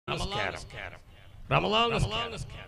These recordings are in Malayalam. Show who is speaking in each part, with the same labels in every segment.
Speaker 1: നിസ്കാരം റമദാൻ നിസ്കാരം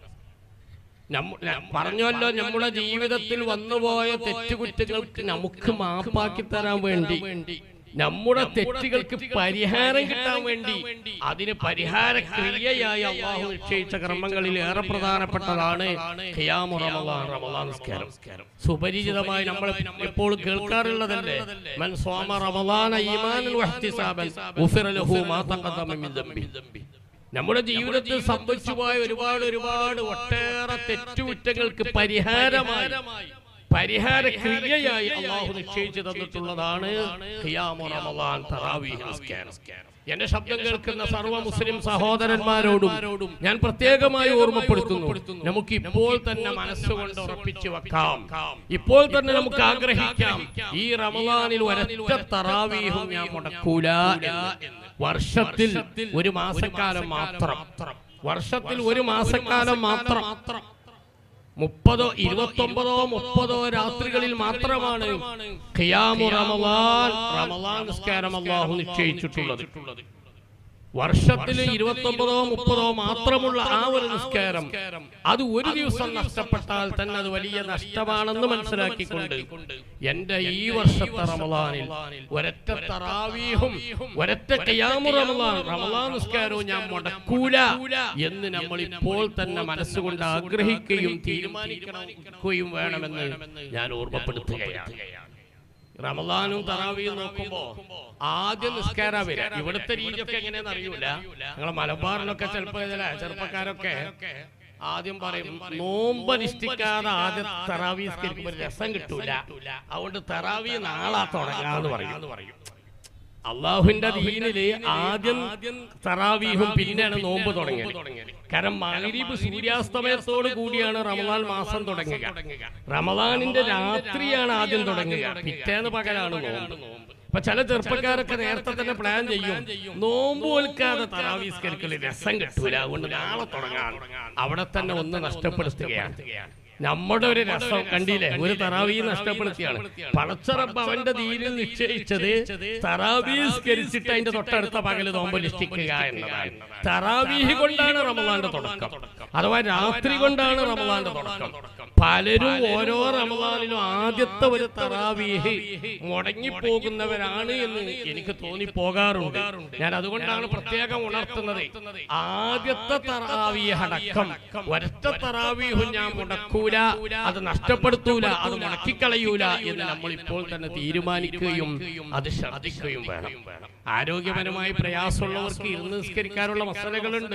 Speaker 1: നമ്മ- ന- പറഞ്ഞല്ലോ നമ്മുടെ ജീവിതത്തിൽ വന്നുപോയ തെറ്റുകുറ്റങ്ങൾക്ക് നമുക്ക് മാപ്പാക്കി തരാൻ വേണ്ടി നമ്മുടെ തെറ്റുകൾക്ക് പരിഹാരം കിട്ടാൻ വേണ്ടി അതിന് പരിഹാര ക്രിയയായി അള്ളാഹു നിശ്ചയിച്ച കർമ്മങ്ങളിൽ ഏറെ പ്രധാനപ്പെട്ടതാണ് ഖിയാമു റമളാൻ, റമളാൻ നിസ്കാരം സുപരിചിതമായി നമ്മൾ ഇപ്പോൾ കേൾക്കാറുള്ളതല്ലേ മൻ സ്വാമ റമളാന ഈമാനൻ വഹ്തിസാബൻ ഗുഫിറ ലഹു മാ തഖദ്ദമ മിൻ ദംബി നമ്മുടെ ജീവിതത്തിൽ സംഭവിച്ചു പോയ ഒരുപാട് ഒരുപാട് ഒട്ടേറെ തെറ്റുകുറ്റങ്ങൾക്ക് പരിഹാരമായി പരിഹാര ക്രിയയായി അള്ളാഹു നിശ്ചയിച്ചു തന്നിട്ടുള്ളതാണ് ഖിയാമു റമളാൻ തറാവീഹ് നിസ്കാരം എന്റെ ശബ്ദം കേൾക്കുന്ന സർവ്വ മുസ്ലിം സഹോദരന്മാരോടും ഞാൻ പ്രത്യേകമായി ഓർമ്മപ്പെടുത്തുന്നു നമുക്ക് ഇപ്പോൾ തന്നെ മനസ്സുകൊണ്ട് ഉറപ്പിച്ചു വെക്കാം ഇപ്പോൾ തന്നെ നമുക്ക് ആഗ്രഹിക്കാം ഈ റമളാനിൽ ഒരൊറ്റ തറാവീഹും ഞാൻ മുടക്കൂല എന്ന്. വർഷത്തിൽ ഒരു മാസക്കാലം മാത്രം വർഷത്തിൽ ഒരു മാസക്കാലം മാത്രം മുപ്പതോ ഇരുപത്തൊമ്പതോ മുപ്പതോ രാത്രികളിൽ മാത്രമാണ് ഖിയാമു റമളാൻ റമളാൻ നിസ്കാരം അള്ളാഹു നിശ്ചയിച്ചിട്ടുള്ളത് വർഷത്തിൽ ഇരുപത്തൊമ്പതോ മുപ്പതോ മാത്രമുള്ള ആ ഒരു നിസ്കാരം അത് ഒരു ദിവസം നഷ്ടപ്പെട്ടാൽ തന്നെ അത് വലിയ നഷ്ടമാണെന്ന് മനസ്സിലാക്കിക്കൊണ്ട് എന്റെ ഈ വർഷത്തെ റമളാനിൽ ഒരൊറ്റ തറാവീഹും ഒരൊറ്റ ഖിയാമു റമളാൻ റമളാൻ നിസ്കാരവും ഞാൻ മുടക്കൂല എന്ന് നമ്മൾ ഇപ്പോൾ തന്നെ മനസ്സുകൊണ്ട് ആഗ്രഹിക്കുകയും തീരുമാനിക്കുകയും വേണമെന്ന് ഞാൻ ഓർമ്മപ്പെടുത്തുകയാണ് റമദാനും തറാവിയും നോക്കുമ്പോ ആദ്യം നിസ്കാര വരിക ഇവിടുത്തെ രീതിയൊക്കെ എങ്ങനെയാന്ന് അറിയൂല ഞങ്ങളെ മലബാറിലൊക്കെ ചിലപ്പോ ചില ചെറുപ്പക്കാരൊക്കെ ആദ്യം പറയും നോമ്പ് നിഷ്ഠിക്കാതെ ആദ്യം തറാവി നിസ്കരിക്കുമ്പോ രസം കിട്ടൂല അതുകൊണ്ട് തറാവി നാളാ തുടങ്ങാന്ന് പറയും അള്ളാഹുവിന്റെ ദീനില് ആദ്യം തറാവീഹും പിന്നെയാണ് നോമ്പ് തുടങ്ങിയത് കാരണം മഗ്രിബ് സൂര്യാസ്തമയത്തോട് കൂടിയാണ് റമദാൻ മാസം തുടങ്ങുക റമദാനിന്റെ രാത്രിയാണ് ആദ്യം തുടങ്ങുക പിറ്റേന്ന് പകലാണ് നോമ്പ് അപ്പൊ ചില ചെറുപ്പക്കാരൊക്കെ നേരത്തെ തന്നെ പ്ലാൻ ചെയ്യും നോമ്പ് ഒൽക്കാതെ തറാവീസ്കരിക്കൽ രസം കിട്ടൂല അതുകൊണ്ട് നാളെ തുടങ്ങാൻ അവിടെ തന്നെ ഒന്ന് നഷ്ടപ്പെടുത്തുകയാണ് നമ്മുടെ ഒരു രസം കണ്ടില്ലേ ഒരു തറാവീ നഷ്ടപ്പെടുത്തിയാണ് പടച്ചറപ്പ് അവന്റെ ദീനിൽ നിശ്ചയിച്ചത് തറാവീസ്കരിച്ചിട്ട് അതിന്റെ തൊട്ടടുത്ത പകല് നോമ്പ് നിഷ്ഠിക്കുക എന്നതാണ് തറാവീഹ് കൊണ്ടാണ് റമദാന്റെ തുടക്കം അഥവാ രാത്രി കൊണ്ടാണ് റമദാന്റെ തുടക്കം പലരും ഓരോ റമദാനിലും ആദ്യത്തെ ഒരു തറാവീഹ് മുടങ്ങിപ്പോകുന്നവരാണ് എന്ന് എനിക്ക് തോന്നി പോകാറുണ്ട് ഞാൻ അതുകൊണ്ടാണ് പ്രത്യേകം ഉണർത്തുന്നത് ആദ്യത്തെ തറാവീഹ് അടക്കം ഒരൊറ്റ തറാവീഹും ഞാൻ മുടക്കൂല അത് നഷ്ടപ്പെടുത്തൂല അത് മുടക്കിക്കളയൂല എന്ന് നമ്മൾ ഇപ്പോൾ തന്നെ തീരുമാനിക്കുകയും അത് ശ്രദ്ധിക്കുകയും വേണം ആരോഗ്യപരമായി പ്രയാസമുള്ളവർക്ക് ഇരുന്ന് നിസ്കരിക്കാനുള്ള മസലകളുണ്ട്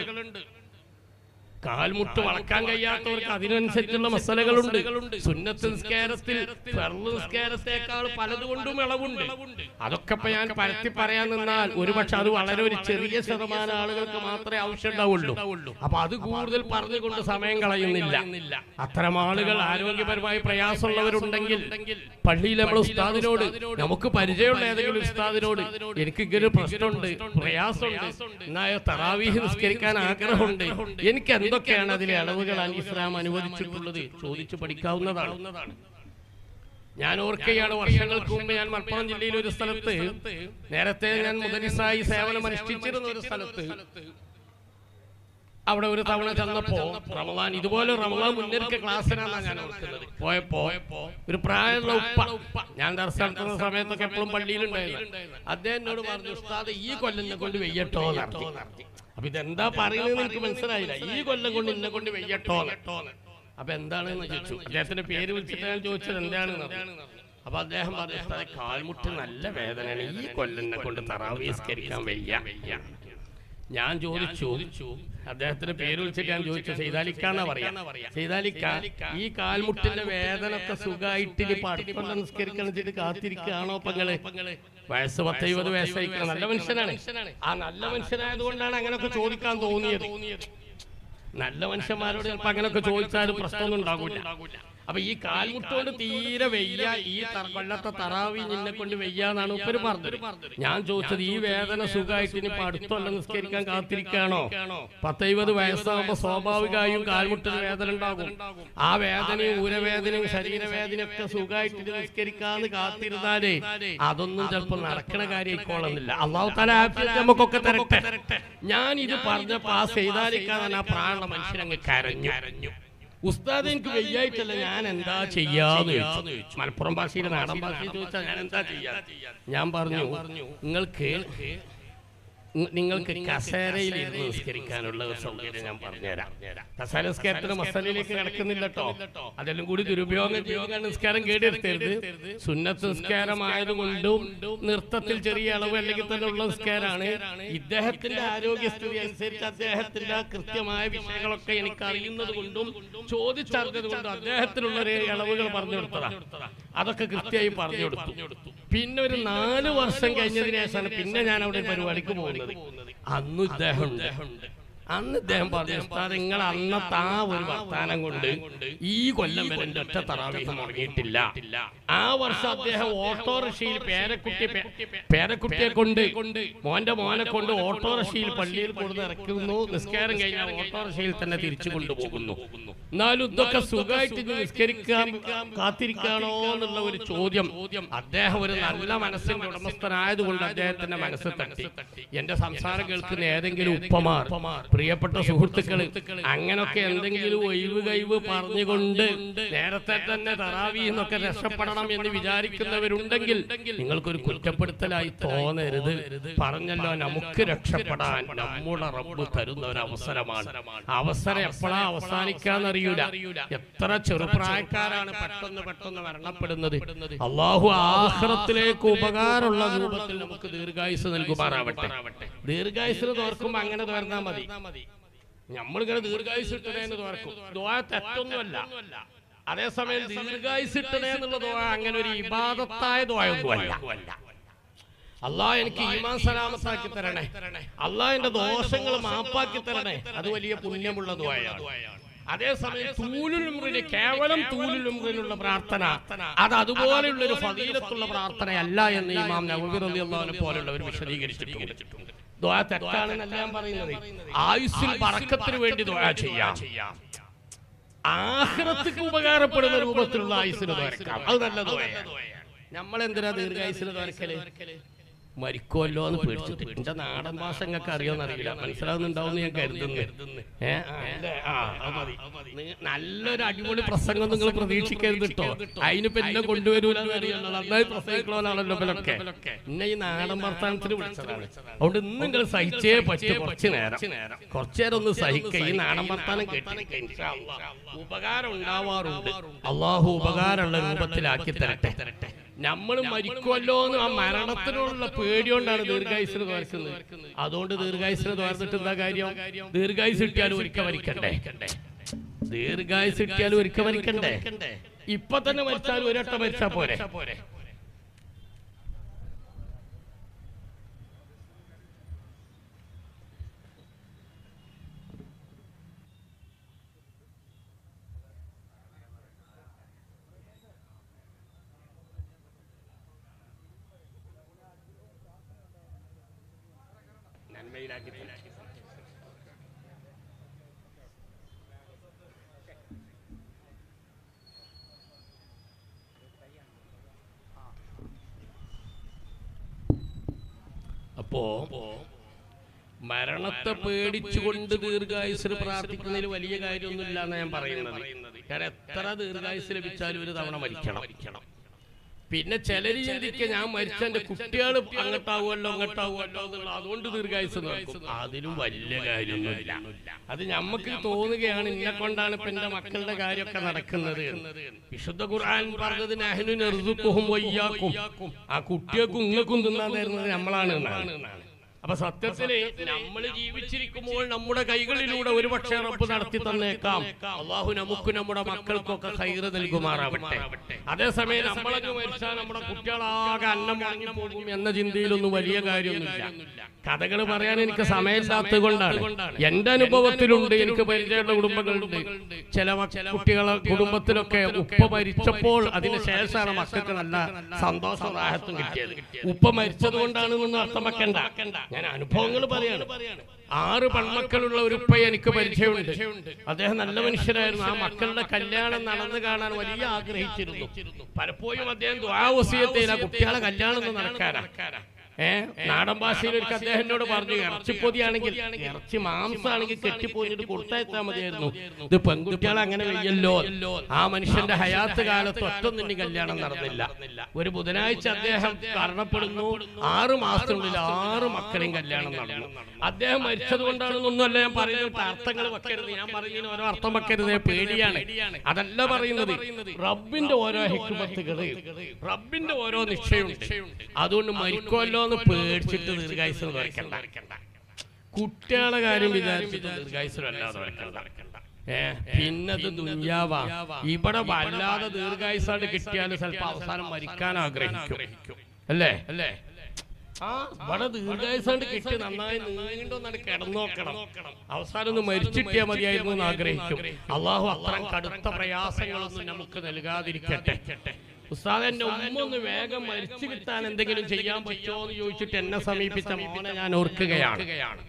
Speaker 1: കാൽമുട്ട് വളക്കാൻ കഴിയാത്തവർക്ക് അതിനനുസരിച്ചുള്ള മസലകളുണ്ട് സുന്നത്ത് നിസ്കാരത്തിൽ ഫർള് നിസ്കാരത്തെക്കാൾ പലതുകൊണ്ടും ഇളവുണ്ട് അതൊക്കെ ഇപ്പൊ ഞാൻ പരത്തി പറയാൻ നിന്നാൽ ഒരുപക്ഷെ അത് വളരെ ഒരു ചെറിയ ശതമാനം ആളുകൾക്ക് മാത്രമേ ആവശ്യം ഉണ്ടാവുള്ളൂ അപ്പൊ അത് കൂടുതൽ പറഞ്ഞുകൊണ്ട് സമയം കളയുന്നില്ല അത്തരം ആളുകൾ ആരോഗ്യപരമായി പ്രയാസമുള്ളവരുണ്ടെങ്കിൽ പള്ളിയിൽ നമ്മൾ ഉസ്താദിനോട് നമുക്ക് പരിചയമുള്ള ഏതെങ്കിലും ഉസ്താദിനോട് എനിക്ക് ഇങ്ങനെ പ്രശ്നമുണ്ട് പ്രയാസമുണ്ട് എന്നായ തറാവീഹ് നിസ്കരിക്കാൻ ആഗ്രഹമുണ്ട് എനിക്ക് എന്തൊക്കെയാണ് അതിലെ അളവുകൾ ഇസ്ലാം അനുവദിച്ചിട്ടുള്ളത് ചോദിച്ചു പഠിക്കാവുന്നതാണ് ഞാൻ ഓർക്കുകയാണ് വർഷങ്ങൾക്ക് മുമ്പ് ഞാൻ മലപ്പുറം ജില്ലയിൽ ഒരു സ്ഥലത്ത് നേരത്തെ ഞാൻ മുദരിസായി സേവനം അനുഷ്ഠിച്ചിരുന്ന ഒരു സ്ഥലത്ത് അവിടെ ഒരു തവണ ചെന്നപ്പോ റമദാൻ ഇതുപോലെ റമദാൻ മുന്നൊരുക്ക ക്ലാസ്സിനാണ് ഞാൻ ഓർക്കുന്നത് പോയപ്പോ ഒരു പ്രായമുള്ള ഉപ്പ ഞാൻ ദർശനം നടത്തുന്ന സമയത്തൊക്കെ എപ്പോഴും പള്ളിയിലുണ്ടായിരുന്നു അദ്ദേഹം എന്നോട് പറഞ്ഞു ഉസ്താദ് ഈ കൊല്ലം എന്നെ കൊണ്ട് വെയ്യട്ടോ എന്ന് നടത്തി അപ്പൊ ഇതെന്താ പറയുന്നത് എനിക്ക് മനസ്സിലായില്ല ഈ കൊല്ലം കൊണ്ട് എന്നെ കൊണ്ട് വെയ്യട്ടോ എന്ന്. അപ്പൊ എന്താണെന്ന് ചോദിച്ചു അദ്ദേഹത്തിന്റെ പേര് വിളിച്ചിട്ട് ഞാൻ ചോദിച്ചത് എന്താണെന്ന് അപ്പൊ അദ്ദേഹം പറഞ്ഞു ഉസ്താദ് കാൽമുട്ട് നല്ല വേദനയാണ് ഈ കൊല്ലം എന്നെ കൊണ്ട് തറാവീസ്കരിക്കാൻ വയ്യ ഞാൻ ചോദിച്ചു അദ്ദേഹത്തിന്റെ പേര് വിളിച്ചിട്ട് ഞാൻ ചോദിച്ചു സൈതാലിക്കാന്നാ പറയാ സൈതാലിക്ക ഈ കാൽമുട്ടിന്റെ വേദന ഒക്കെ സുഖമായിട്ട് ഇനി പഠിപ്പം നിസ്കരിക്കണം വെച്ചിട്ട് കാത്തിരിക്കുകയാണോ പങ്ങള് വയസ്സ് പത്തെഴുപത് വയസ്സായിക്കണം നല്ല മനുഷ്യനാണ് ആ നല്ല മനുഷ്യനായതുകൊണ്ടാണ് അങ്ങനെയൊക്കെ ചോദിക്കാൻ തോന്നിയത് നല്ല മനുഷ്യന്മാരോട് ചിലപ്പോ അങ്ങനെയൊക്കെ ചോദിച്ചാലും പ്രശ്നമൊന്നും ഉണ്ടാകില്ല അപ്പൊ ഈ കാൽമുട്ടോണ്ട് തീരെ വെയ്യ ഈ ത- കൊല്ലത്തെ തറാവി നിന്നെ കൊണ്ട് വെയ്യാന്നാണ് ഉപ്പര് പറഞ്ഞത് ഞാൻ ചോദിച്ചത് ഈ വേദന സുഖമായിട്ട് ഇനി അടുത്തുള്ള നിസ്കരിക്കാൻ കാത്തിരിക്കാണോ പത്തെഴുപത് വയസ്സാകുമ്പോ സ്വാഭാവികമായും കാൽമുട്ടിന് വേദന ഉണ്ടാകും ആ വേദനയും ഊരവേദനയും ശരീരവേദനയും ഒക്കെ സുഖമായിട്ട് ഇത് നിസ്കരിക്കാന്ന് കാത്തിരുന്നാലേ അതൊന്നും ചിലപ്പോ നടക്കണ കാര്യമായിക്കോളുന്നില്ല അള്ളാഹു തല ആഫിയത്ത് നമുക്കൊക്കെ തരട്ടെ ഞാൻ ഇത് പറഞ്ഞപ്പോ ആ ചെയ്താലിക്കാതെ ആ പ്രാണ മനുഷ്യരങ്ങ് കരഞ്ഞു ഉസ്താദ് എനിക്ക് വെയ്യായിട്ടല്ല ഞാൻ എന്താ ചെയ്യാന്ന് ചോദിച്ചു മലപ്പുറം ഭാഷയിൽ നാടൻ ഭാഷയിൽ ചോദിച്ചാൽ ഞാൻ എന്താ ചെയ്യാ ഞാൻ പറഞ്ഞു നിങ്ങൾക്ക് നി- നിങ്ങൾക്ക് കസേരയിൽ ഇരുന്ന് നിസ്കരിക്കാനുള്ള ഒരു സൗകര്യം ഞാൻ പറഞ്ഞുതരാം കസേര നിസ്കാരത്തിന് മസാലയിലേക്ക് കിടക്കുന്നില്ല കേട്ടോ അതെല്ലാം കൂടി ദുരുപയോഗം ചെയ്യുക നിസ്കാരം കേടെടുത്തരുത് സുന്നത്ത് നിസ്കാരമായതുകൊണ്ടും നൃത്തത്തിൽ ചെറിയ അളവ് അല്ലെങ്കിൽ തന്നെ ഉള്ള നിസ്കാരമാണ് ഇദ്ദേഹത്തിന്റെ ആരോഗ്യസ്ഥിതി അനുസരിച്ച് അദ്ദേഹത്തിന്റെ ആ കൃത്യമായ വിഷയങ്ങളൊക്കെ എനിക്ക് അറിയുന്നത് കൊണ്ടും ചോദിച്ചറിഞ്ഞത് കൊണ്ടും അദ്ദേഹത്തിനുള്ള ഒരു ഇളവുകൾ പറഞ്ഞു കൊടുത്തതാ അതൊക്കെ കൃത്യമായി പറഞ്ഞു കൊടുത്തു പിന്നെ ഒരു നാല് വർഷം കഴിഞ്ഞതിന് ശേഷമാണ് പിന്നെ ഞാൻ അവിടെ ഒരു പരിപാടിക്ക് പോകുന്നത് അന്ന് ഇദ്ദേഹം ഉണ്ട് അന്ന് ഇദ്ദേഹം പറഞ്ഞു ഉസ്താദ് നിങ്ങൾ അന്നത്തെ ആ ഒരു വർത്താനം കൊണ്ട് ഈ കൊല്ലം വരെ എന്റെ ഒറ്റ തറാവീഹം മുടങ്ങിയിട്ടില്ല ആ വർഷം അദ്ദേഹം ഓട്ടോറിക്ഷയിൽ പേരക്കുട്ടി പേരക്കുട്ടിയെ കൊണ്ട് മോന്റെ മോനെ കൊണ്ട് ഓട്ടോറിക്ഷയിൽ പള്ളിയിൽ കൊണ്ട് ഇറക്കുന്നു നിസ്കാരം കഴിഞ്ഞാൽ ഓട്ടോറിക്ഷയിൽ തന്നെ തിരിച്ചു കൊണ്ടുപോകുന്നു എന്നാലും ഇതൊക്കെ സുഖമായിട്ട് ഇത് നിസ്കരിക്കാൻ കാത്തിരിക്കാണോ എന്നുള്ള ഒരു ചോദ്യം അദ്ദേഹം ഒരു നല്ല മനസ്സിന്റെ ഉടമസ്ഥനായതുകൊണ്ട് അദ്ദേഹത്തിന്റെ മനസ്സ് തട്ടി എന്റെ സംസാരം കേൾക്കുന്ന ഏതെങ്കിലും ഉപ്പമാർ പ്രിയപ്പെട്ട സുഹൃത്തുക്കൾ അങ്ങനൊക്കെ എന്തെങ്കിലും ഒഴിവ് കഴിവ് പറഞ്ഞുകൊണ്ട് നേരത്തെ തന്നെ തറാവി എന്നൊക്കെ രക്ഷപ്പെടണം എന്ന് വിചാരിക്കുന്നവരുണ്ടെങ്കിൽ നിങ്ങൾക്കൊരു കുറ്റപ്പെടുത്തലായി തോന്നരുത് പറഞ്ഞല്ലോ നമുക്ക് രക്ഷപ്പെടാൻ നമ്മുടെ റബ്ബ് തരുന്ന ഒരു അവസരമാണ് അവസരം എപ്പോഴാ അവസാനിക്കാന്നറിയൂല എത്ര ചെറുപ്രായക്കാരാണ് പെട്ടെന്ന് പെട്ടെന്ന് മരണപ്പെടുന്നത് അള്ളാഹു ആഹ്റത്തിലേക്ക് ഉപകാരമുള്ള രൂപത്തിൽ നമുക്ക് ദീർഘായുസ് നൽകുമാറാവട്ടെ ദീർഘായുസിന് തോർക്കുമ്പോ അങ്ങനെ തോർന്നാ മതി നമ്മളിങ്ങനെ ദീർഘായുസ് ഇട്ടതേന്ന് തോർക്കും ദ്വാ തെറ്റൊന്നുമല്ല അതേസമയം ദീർഘായുസ് ഇട്ടതേ എന്നുള്ള ദ്വാ അങ്ങനെ ഒരു ഇബാദത്തായ ദ്വായൊന്നുമല്ല അള്ളാഹ് എനിക്ക് ഈമാൻ സലാമത്താക്കി തരണേ അള്ളാഹ് എന്റെ ദോഷങ്ങൾ മാപ്പാക്കി തരണേ അത് വലിയ പുണ്യമുള്ള ദ്വായാണ് അതേസമയം തൂലുലുമ്രിന് കേവലം തൂലുലുമ്രിനുള്ള പ്രാർത്ഥന അത് അതുപോലെയുള്ള ഒരു ഫതീലത്തുള്ള പ്രാർത്ഥനയല്ല എന്ന് ഇമാം നവവി റളിയല്ലാഹു പോലുള്ളവർ വിശദീകരിച്ചിട്ടുണ്ട് ദ്വാ തെറ്റാണെന്നല്ല ഞാൻ പറയുന്നത് ആയുസ്സിൽ പറക്കത്തിന് വേണ്ടി ദ്വാ ചെയ്യാം ആഹ്റത്തിക്ക് ഉപകാരപ്പെടുന്ന രൂപത്തിലുള്ള ആയുസ്സിന് ദ്വാരക്കാം അത് നല്ല ദ്വായാണ് നമ്മൾ എന്തിനാ ദീർഘായുസിന് ദ്വാരക്കല് മരിക്കുമല്ലോ എന്ന് പേടിച്ചിട്ട് എന്റെ നാടൻ ഭാഷ നിങ്ങൾക്ക് അറിയോന്ന് അറിയില്ല മനസ്സിലാവുന്നുണ്ടാവും ഞാൻ കരുതുന്നു ഏ, ആ, അല്ലേ? ആ, അത് മതി. നി- നല്ലൊരു അടിപൊളി പ്രസംഗം നിങ്ങൾ പ്രതീക്ഷിക്കരുത് കേട്ടോ അതിനിപ്പോ എന്നെ കൊണ്ടുവരൂല അറിയാലോ നന്നായി പ്രസംഗിക്കണോനാണല്ലോ ഇവരൊക്കെ എന്നെ ഈ നാടൻ വർത്താനത്തിന് വിളിച്ചതാണ് അതുകൊണ്ട് ഇന്ന് നിങ്ങൾ സഹിച്ചേ പറ്റൂ കുറച്ച് നേരം കുറച്ചു നേരം ഒന്ന് സഹിക്കുക ഈ നാടൻ വർത്താനം കേട്ടിരിക്കുക ഇൻഷാ അല്ലാ. ഉപകാരം ഉണ്ടാവാറുണ്ട് അള്ളാഹു ഉപകാരമുള്ള രൂപത്തിലാക്കി തരട്ടെ നമ്മൾ മരിക്കുമല്ലോ എന്ന് ആ മരണത്തിനുള്ള പേടി കൊണ്ടാണ് ദീർഘായുസിന് തോർക്കുന്നത് അതുകൊണ്ട് ദീർഘായുസിന് തോർന്നിട്ട് എന്താ കാര്യം ദീർഘായുസ് കിട്ടിയാലും ഒരിക്കൽ മരിക്കണ്ടേ ദീർഘായുസ് കിട്ടിയാലും ഒരിക്കൽ മരിക്കണ്ടേ ഇപ്പൊ തന്നെ മരിച്ചാലും ഒരട്ടം മരിച്ചാ പോരെ നന്മയിലാക്കി തരാം. അപ്പോ മരണത്തെ പേടിച്ചുകൊണ്ട് ദീർഘായുസിന് പ്രാർത്ഥിക്കുന്നതിൽ വലിയ കാര്യമൊന്നുമില്ല എന്ന് ഞാൻ പറയുന്നത് കാരണം എത്ര ദീർഘായുസ് ലഭിച്ചാലും ഒരു തവണ മരിക്കണം പിന്നെ ചിലര് ചിന്തിക്കുക ഞാൻ മരിച്ച എന്റെ കുട്ടികൾ അങ്ങോട്ടാവുമല്ലോ അങ്ങോട്ടാവുമല്ലോ എന്നുള്ള അതുകൊണ്ട് ദീർഘായുസ് നോക്കും അതിലും വലിയ കാര്യമൊന്നുമില്ല അത് ഞമ്മക്ക് തോന്നുകയാണ് ഇന്നെ കൊണ്ടാണ് ഇപ്പൊ എന്റെ മക്കളുടെ കാര്യമൊക്കെ നടക്കുന്നത് എന്ന്. വിശുദ്ധ ഖുർആൻ പറഞ്ഞത് നഹ്നു നർസുഖുഹും വയ്യാക്കും ആ കുട്ടികൾക്കും ഇങ്ങൾക്കും തിന്നാൻ തരുന്നത് നമ്മളാണ് എന്നാണ് അപ്പൊ സത്യത്തില് നമ്മൾ ജീവിച്ചിരിക്കുമ്പോൾ നമ്മുടെ കൈകളിലൂടെ ഒരുപക്ഷെ റബ്ബ് നടത്തി തന്നേക്കാം അള്ളാഹു നമുക്ക് നമ്മുടെ മക്കൾക്കൊക്കെ ഹൈറ് നൽകുമാറാവട്ടെ അതേസമയം നമ്മളൊക്കെ മരിച്ചാൽ നമ്മുടെ കുട്ടികളാകെ അന്നം വാങ്ങി പോകും എന്ന ചിന്തയിലൊന്നും വലിയ കാര്യമൊന്നുമില്ല കഥകൾ പറയാൻ എനിക്ക് സമയമില്ലാത്തത് കൊണ്ടാണ് എന്റെ അനുഭവത്തിലുണ്ട് എനിക്ക് പരിചയമുള്ള കുടുംബങ്ങളുണ്ട് ചില മക്ക- കുട്ടികളെ കുടുംബത്തിലൊക്കെ ഉപ്പ മരിച്ചപ്പോൾ അതിന് ശേഷമാണ് മക്കൾക്ക് നല്ല സന്തോഷം റാഹത്തും കിട്ടിയത് ഉപ്പ മരിച്ചത് കൊണ്ടാണെന്നൊന്നും അർത്ഥം വെക്കണ്ട ഞാൻ അനുഭവങ്ങൾ പറയാണ് ആറ് പെൺമക്കളുള്ള ഒരു ഉപ്പ എനിക്ക് പരിചയമുണ്ട് അദ്ദേഹം നല്ല മനുഷ്യരായിരുന്നു ആ മക്കളുടെ കല്യാണം നടന്നു കാണാൻ വലിയ ആഗ്രഹിച്ചിരുന്നു പലപ്പോഴും അദ്ദേഹം ദ്വാവസീയത്തില്ല കുട്ടികളെ കല്യാണം ഒന്ന് നടക്കാനാ ഏ നാടൻ ഭാഷയിൽ ഒരു അദ്ദേഹം എന്നോട് പറഞ്ഞു ഇറച്ചിപ്പൊതിയാണെങ്കിൽ ഇറച്ചി മാംസമാണെങ്കിൽ കെട്ടിപ്പോയിട്ട് കൊടുത്തയച്ചാൽ മതിയായിരുന്നു ഇത് പെൺകുട്ടികൾ അങ്ങനെ വയ്യല്ലോ ആ മനുഷ്യന്റെ ഹയാത്ത് കാലത്ത് ഒറ്റൊന്നും ഇനി കല്യാണം നടന്നില്ല ഒരു ബുധനാഴ്ച അദ്ദേഹം മരണപ്പെടുന്നു ആറ് മാസത്തിനുള്ളിൽ ആറ് മക്കളെയും കല്യാണം നടന്നു അദ്ദേഹം മരിച്ചത് കൊണ്ടാണെന്നൊന്നുമല്ല ഞാൻ പറയുന്നത് അർത്ഥങ്ങൾ വെക്കരുത് ഞാൻ പറയുന്നതിന് ഓരോ അർത്ഥം വെക്കരുത് പേടിയാണ് അതല്ല പറയുന്നത് റബ്ബിന്റെ ഓരോ ഹിക്കുമത്തുകള് റബ്ബിന്റെ ഓരോ നിശ്ചയമുണ്ട് അതുകൊണ്ട് മരിക്കുമല്ലോ എന്ന് പേടിച്ചിട്ട് ദീർഘായുസ് വരയ്ക്കണ്ട കുട്ടികളെ കാര്യം വിചാരിച്ചിട്ട് ദീർഘായുസല്ലാതെ വരയ്ക്കണ്ട ഏ പിന്നത് ദുന്യാവാ ഇവിടെ വല്ലാതെ ദീർഘായുസായിട്ട് കിട്ടിയാൽ ചിലപ്പോ അവസാനം മരിക്കാൻ ആഗ്രഹിക്കും അല്ലേ അല്ലേ ആ ഇവിടെ ദീർഘായുസാണ്ട് കിട്ടി നന്നായി നീണ്ടൊന്നാണ് കിടന്നോക്കണം അവസാനം ഒന്ന് മരിച്ചിട്ടിയാ മതിയായിരുന്നു എന്ന് ആഗ്രഹിക്കും അള്ളാഹു അത്രയും കടുത്ത പ്രയാസങ്ങളൊന്നും നമുക്ക് നൽകാതിരിക്കട്ടെ ഉസ്താദ് എന്റെ ഉമ്മ ഒന്ന് വേഗം മരിച്ചു കിട്ടാൻ എന്തെങ്കിലും ചെയ്യാൻ പറ്റുമോ എന്ന് ചോദിച്ചിട്ട് എന്നെ സമീപിച്ച മോനെ ഞാൻ ഓർക്കുകയാണ്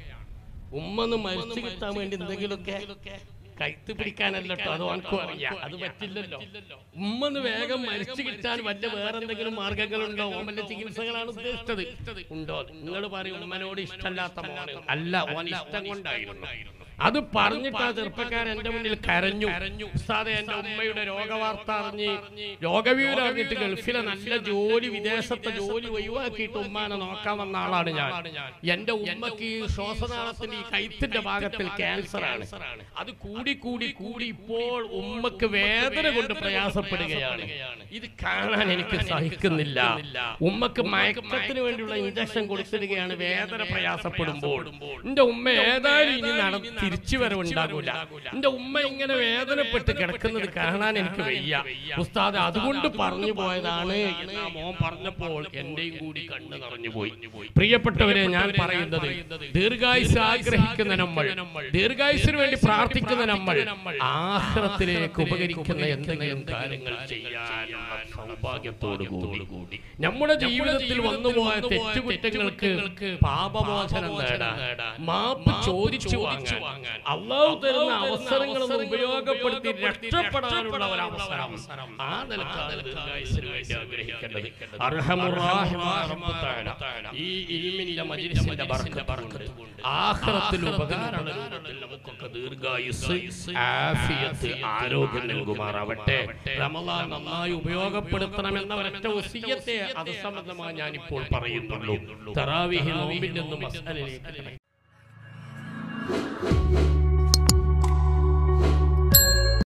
Speaker 1: ഉമ്മ ഒന്ന് മരിച്ചു കിട്ടാൻ വേണ്ടി എന്തെങ്കിലുമൊക്കെ കൈത്ത് പിടിക്കാനല്ലോ അത് ഓനക്കും അറിയാം അത് പറ്റില്ലല്ലോ ഉമ്മ ഒന്ന് വേഗം മരിച്ചു കിട്ടാൻ വല്ല വേറെ എന്തെങ്കിലും മാർഗങ്ങളുണ്ടോ ഓൻ വല്ല ചികിത്സകളാണ് ഉദ്ദേശിച്ചത് ഉണ്ടോ നിങ്ങൾ പറയും ഉമ്മനോട് ഇഷ്ടമല്ലാത്ത മോന് അല്ല ഓൻ ഇഷ്ടം കൊണ്ടായിരുന്നു അത് പറഞ്ഞിട്ട് ആ ചെറുപ്പക്കാരൻ എന്റെ മുന്നിൽ കരഞ്ഞു ഉസ്താദെ എന്റെ ഉമ്മയുടെ രോഗവാർത്ത അറിഞ്ഞ് രോഗവിവരം അറിഞ്ഞിട്ട് ഗൾഫിലെ നല്ല ജോലി വിദേശത്തെ ജോലി ഒഴിവാക്കിയിട്ട് ഉമ്മാനെ നോക്കാൻ വന്ന ആളാണ് ഞാൻ എന്റെ ഉമ്മക്ക് ഈ ശ്വാസനാളത്തിന്റെ ഈ കൈത്തിന്റെ ഭാഗത്തിൽ ക്യാൻസർ ആണ് അത് കൂടി കൂടി കൂടി ഇപ്പോൾ ഉമ്മക്ക് വേദന കൊണ്ട് പ്രയാസപ്പെടുകയാണ് ഇത് കാണാൻ എനിക്ക് സഹിക്കുന്നില്ല ഉമ്മക്ക് മയക്കത്തിന് വേണ്ടിയുള്ള ഇഞ്ചക്ഷൻ കൊടുത്തിടുകയാണ് വേദന പ്രയാസപ്പെടുമ്പോൾ എന്റെ ഉമ്മ ഏതായാലും ഇനി നട തിരിച്ചു വരവുണ്ടാകൂല എന്റെ ഉമ്മ ഇങ്ങനെ വേദനപ്പെട്ട് കിടക്കുന്നത് കാണാൻ എനിക്ക് വയ്യ ഉസ്താദ് അതുകൊണ്ട് പറഞ്ഞു പോയതാണ് എന്ന് ആ മോൻ പറഞ്ഞപ്പോൾ എന്റെയും കൂടി കണ്ണ് നിറഞ്ഞു പോയി പ്രിയപ്പെട്ടവരെ ഞാൻ പറയുന്നത് ദീർഘായുസ് ആഗ്രഹിക്കുന്ന നമ്മൾ ദീർഘായുസിന് വേണ്ടി പ്രാർത്ഥിക്കുന്ന നമ്മൾ ആഹ്റത്തിലേക്ക് ഉപകരിക്കുന്ന എന്തെങ്കിലും കാര്യങ്ങൾ ചെയ്യാനുള്ള സൗഭാഗ്യത്തോടു കൂടി നമ്മുടെ ജീവിതത്തിൽ വന്നുപോയ തെറ്റുകുറ്റങ്ങൾക്ക് പാപമോചനം നേടാൻ മാപ്പ് ചോദിച്ചു വാങ്ങാൻ അള്ളാഹു തരുന്ന അവസരങ്ങളൊന്നും ഉപയോഗപ്പെടുത്തി രക്ഷപ്പെടാനുള്ള ഒരു അവസരം ആ നിലക്കാണ് ദീർഘായുസിന് വേണ്ടി ആഗ്രഹിക്കേണ്ടത് അർഹമുറാഹിമായ റബ്ബ് തആല ഈ ഇൽമിന്റെ മജ്ലിസിന്റെ ബർക്കത്ത് കൊണ്ട് ആഖിറത്തിൽ ഉപകാരമുള്ള രൂപത്തിൽ നമുക്കൊക്കെ ദീർഘായുസ് ആഫിയത്ത് ആരോഗ്യം നൽകുമാറാവട്ടെ റമളാൻ നന്നായി ഉപയോഗപ്പെടുത്തണമെന്ന ഒരൊറ്റ വസിയത്തെ അത് സംബന്ധമായി ഞാൻ ഇപ്പോൾ പറയുന്നുള്ളൂ തറാവിഹി നോമ്പിന്റെ ഒന്നും മസാലയിലേക്ക്